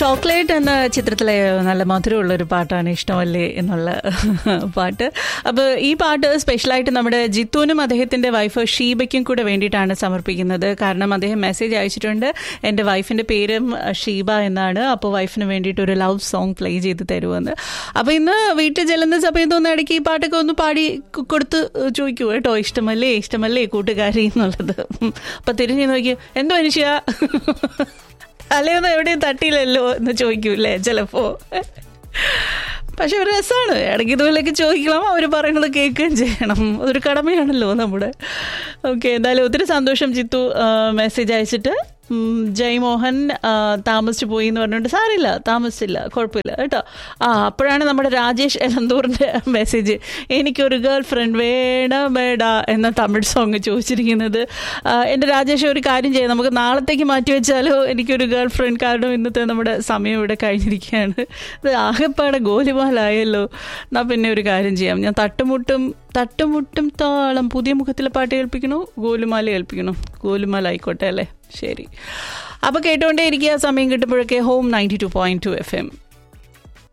chocolate എന്ന ചിത്രത്തിലെ നല്ല മധുരമുള്ള ഒരു പാട്ടാണ് ഇഷ്ടമല്ലേ എന്നുള്ള പാട്ട് അപ്പോൾ ഈ പാട്ട് സ്പെഷ്യലായിട്ട് നമ്മുടെ ജിത്തുവിനും അദ്ദേഹത്തിന്റെ വൈഫ് ഷീബയ്ക്കും കൂടെ വേണ്ടിയിട്ടാണ് സമർപ്പിക്കുന്നത് കാരണം അദ്ദേഹം മെസ്സേജ് അയച്ചിട്ടുണ്ട് എൻ്റെ വൈഫിന്റെ പേരും ഷീബ എന്നാണ് അപ്പോൾ വൈഫിന് വേണ്ടിയിട്ട് ഒരു ലവ് സോങ് പ്ലേ ചെയ്ത് തരുമെന്ന് അപ്പോൾ ഇന്ന് വീട്ടിൽ ചെല്ലുന്ന സമയത്ത് ഒന്ന് ഇടയ്ക്ക് ഈ പാട്ടൊക്കെ ഒന്ന് പാടി കൊ- കൊടുത്ത് ചോദിക്കൂ കേട്ടോ ഇഷ്ടമല്ലേ ഇഷ്ടമല്ലേ കൂട്ടുകാരി എന്നുള്ളത് അപ്പം തിരിഞ്ഞു നോക്കി എന്തോ മനുഷ്യ തലയൊന്നും എവിടെയും തട്ടിയില്ലല്ലോ എന്ന് ചോദിക്കൂലേ ചിലപ്പോ പക്ഷെ ഒരു രസമാണ് ഇടയ്ക്ക് ഇതുപോലെയൊക്കെ ചോദിക്കണം അവർ പറയുന്നത് കേൾക്കുകയും ചെയ്യണം അതൊരു കടമയാണല്ലോ നമ്മുടെ ഓക്കെ എന്തായാലും ഒത്തിരി സന്തോഷം ചിത്തു മെസ്സേജ് അയച്ചിട്ട് ഉം, ജയ്മോഹൻ ആ, താമസിച്ചു പോയി എന്ന് പറഞ്ഞുകൊണ്ട് സാറില്ല താമസിച്ചില്ല കുഴപ്പമില്ല കേട്ടോ ആ അപ്പോഴാണ് നമ്മുടെ രാജേഷ് എലന്തൂറിൻ്റെ മെസ്സേജ് എനിക്കൊരു ഗേൾ ഫ്രണ്ട് വേണമേടാ എന്ന തമിഴ് സോങ് ചോദിച്ചിരിക്കുന്നത് ആ, എൻ്റെ രാജേഷ് ഒരു കാര്യം ചെയ്യാം നമുക്ക് നാളത്തേക്ക് മാറ്റി വെച്ചാലോ എനിക്കൊരു ഗേൾ ഫ്രണ്ട് കാരണം ഇന്നത്തെ നമ്മുടെ സമയം ഇവിടെ കഴിഞ്ഞിരിക്കുകയാണ് ഇത് ആകെപ്പാടെ ഗോലിമാലായല്ലോ എന്നാൽ പിന്നെ ഒരു കാര്യം ചെയ്യാം ഞാൻ തട്ടുമുട്ടും തട്ടുമുട്ടും താളം പുതിയ മുഖത്തിലെ പാട്ട് കേൾപ്പിക്കണോ ഗോലുമാല കേൾപ്പിക്കണോ ഗോലുമാല ആയിക്കോട്ടെ അല്ലേ ശരി അപ്പോൾ കേട്ടുകൊണ്ടേ ഇരിക്കുക സമയം കിട്ടുമ്പോഴൊക്കെ home ninety two point two F M